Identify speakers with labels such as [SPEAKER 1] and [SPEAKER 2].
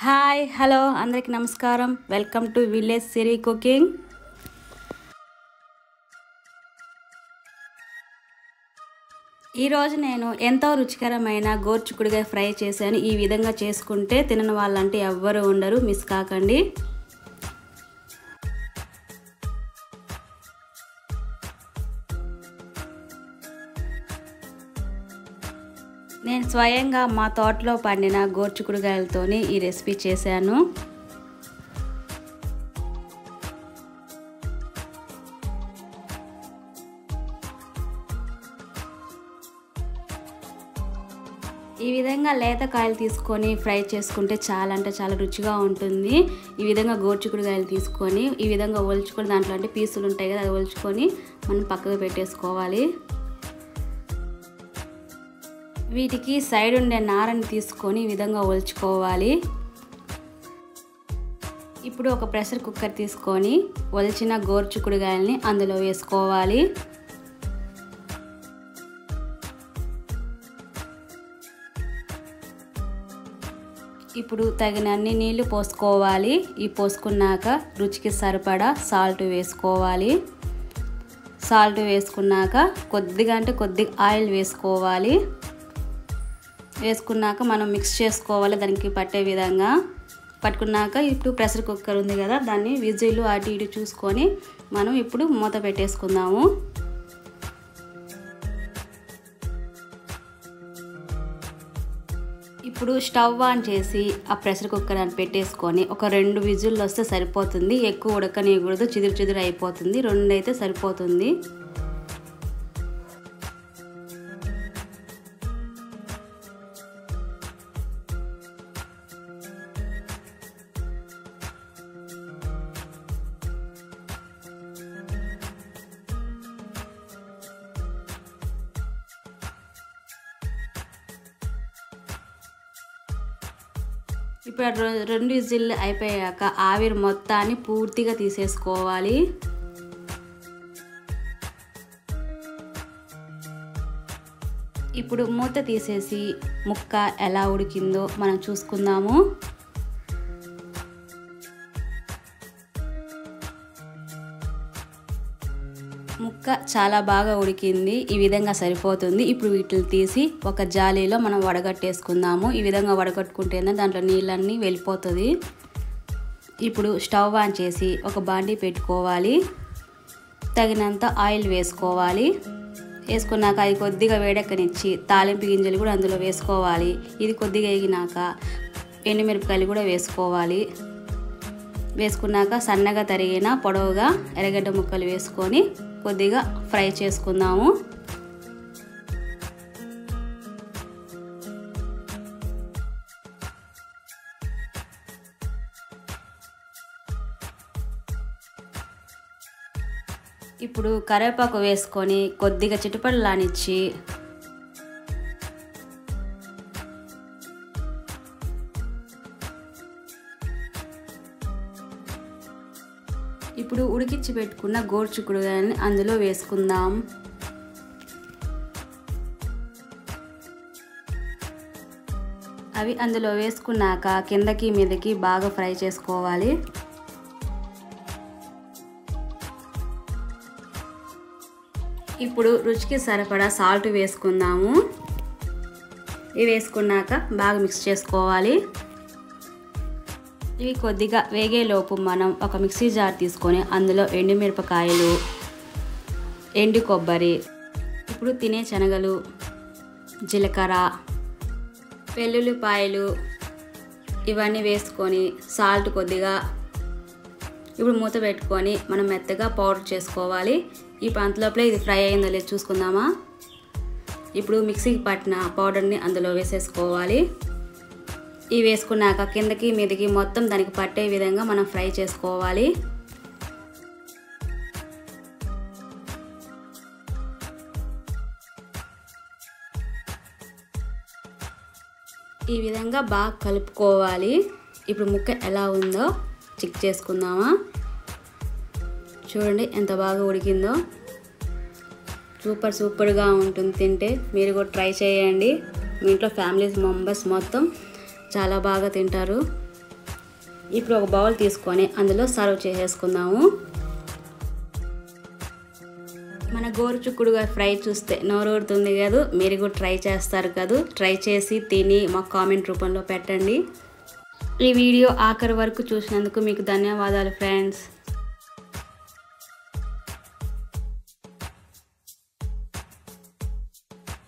[SPEAKER 1] hi hello అందరికీ నమస్కారం welcome to village Siri cooking ఈరోజు నేను ఎంతో రుచికరమైన గోర్చుకుడిగా ఫ్రై చేశాను ఈ విధంగా చేసుకుంటే తినని వాళ్ళంటే ఎవ్వరు ఉండరు మిస్ కాకండి నేను స్వయంగా మా తోటలో పండిన గోర్చుకుడుగాయలతోని ఈ రెసిపీ చేశాను ఈ విధంగా లేత కాయలు తీసుకొని ఫ్రై చేసుకుంటే చాలా అంటే చాలా రుచిగా ఉంటుంది ఈ విధంగా గోర్చుకుడుగాయలు తీసుకొని ఈ విధంగా ఒలుచుకొని దాంట్లో అంటే పీసులు ఉంటాయి కదా అది ఒలుచుకొని మనం పక్కకు పెట్టేసుకోవాలి వీటికి సైడ్ ఉండే నారని తీసుకొని ఈ విధంగా ఒలుచుకోవాలి ఇప్పుడు ఒక ప్రెషర్ కుక్కర్ తీసుకొని ఒలిచిన గోర్చుకుడుగాయల్ని అందులో వేసుకోవాలి ఇప్పుడు తగినన్ని నీళ్లు పోసుకోవాలి ఈ పోసుకున్నాక రుచికి సరిపడా సాల్ట్ వేసుకోవాలి సాల్ట్ వేసుకున్నాక కొద్దిగా అంటే కొద్దిగా ఆయిల్ వేసుకోవాలి వేసుకున్నాక మనం మిక్స్ చేసుకోవాలి దానికి పట్టే విధంగా పట్టుకున్నాక ఇప్పుడు ప్రెషర్ కుక్కర్ ఉంది కదా దాన్ని విజిల్ అటు ఇటు చూసుకొని మనం ఇప్పుడు మూత పెట్టేసుకుందాము ఇప్పుడు స్టవ్ ఆన్ చేసి ఆ ప్రెషర్ కుక్కర్ అని పెట్టేసుకొని ఒక రెండు విజిల్లు వస్తే సరిపోతుంది ఎక్కువ ఉడకనియకూడదు చిదురు చిదురు అయిపోతుంది రెండు అయితే సరిపోతుంది ఇప్పుడు రెండు విజిల్లు అయిపోయాక ఆవిరి మొత్తాన్ని పూర్తిగా తీసేసుకోవాలి ఇప్పుడు మూత తీసేసి ముక్క ఎలా ఉడికిందో మనం చూసుకుందాము ముక్క చాలా బాగా ఉడికింది ఈ విధంగా సరిపోతుంది ఇప్పుడు వీటిని తీసి ఒక జాలీలో మనం వడగట్టేసుకుందాము ఈ విధంగా వడగట్టుకుంటేనే దాంట్లో నీళ్ళన్నీ వెళ్ళిపోతుంది ఇప్పుడు స్టవ్ ఆన్ చేసి ఒక బాండీ పెట్టుకోవాలి తగినంత ఆయిల్ వేసుకోవాలి వేసుకున్నాక అది కొద్దిగా వేడెక్కనిచ్చి తాలింపు గింజలు కూడా అందులో వేసుకోవాలి ఇది కొద్దిగా ఎగినాక ఎండుమిరపకాయలు కూడా వేసుకోవాలి వేసుకున్నాక సన్నగా తరిగిన పొడవుగా ఎర్రగడ్డ ముక్కలు వేసుకొని కొద్దిగా ఫ్రై చేసుకుందాము ఇప్పుడు కరివేపాకు వేసుకొని కొద్దిగా చిటుపడలానిచ్చి ఇప్పుడు ఉడికించి పెట్టుకున్న గోర్చుకుడుగాయని అందులో వేసుకుందాం అవి అందులో వేసుకున్నాక కిందకి మీదకి బాగా ఫ్రై చేసుకోవాలి ఇప్పుడు రుచికి సరిపడా సాల్ట్ వేసుకుందాము ఇవి వేసుకున్నాక బాగా మిక్స్ చేసుకోవాలి ఇవి కొద్దిగా వేగేలోపు మనం ఒక మిక్సీ జార్ తీసుకొని అందులో ఎండుమిరపకాయలు ఎండు కొబ్బరి ఇప్పుడు తినే శనగలు జీలకర్ర వెల్లుల్లిపాయలు ఇవన్నీ వేసుకొని సాల్ట్ కొద్దిగా ఇప్పుడు మూత పెట్టుకొని మనం మెత్తగా పౌడర్ చేసుకోవాలి ఈ ప్రాంతంలోపలే ఇది ఫ్రై అయిందో లేదు చూసుకుందామా ఇప్పుడు మిక్సీకి పట్టిన పౌడర్ని అందులో వేసేసుకోవాలి ఇవి వేసుకున్నాక కిందకి మీదకి మొత్తం దానికి పట్టే విధంగా మనం ఫ్రై చేసుకోవాలి ఈ విధంగా బాగా కలుపుకోవాలి ఇప్పుడు ముక్క ఎలా ఉందో చెక్ చేసుకుందామా చూడండి ఎంత బాగా ఉడికిందో సూపర్ సూపర్గా ఉంటుంది తింటే మీరు కూడా ట్రై చేయండి మీ ఇంట్లో ఫ్యామిలీస్ మెంబర్స్ మొత్తం చాలా బాగా తింటారు ఇప్పుడు ఒక బౌల్ తీసుకొని అందులో సర్వ్ చేసేసుకుందాము మన గోరుచుక్కుడుగా ఫ్రై చూస్తే నోరూరుతుంది కదా మీరు కూడా ట్రై చేస్తారు కదా ట్రై చేసి తిని మాకు కామెంట్ రూపంలో పెట్టండి ఈ వీడియో ఆఖరి వరకు చూసినందుకు మీకు ధన్యవాదాలు ఫ్రెండ్స్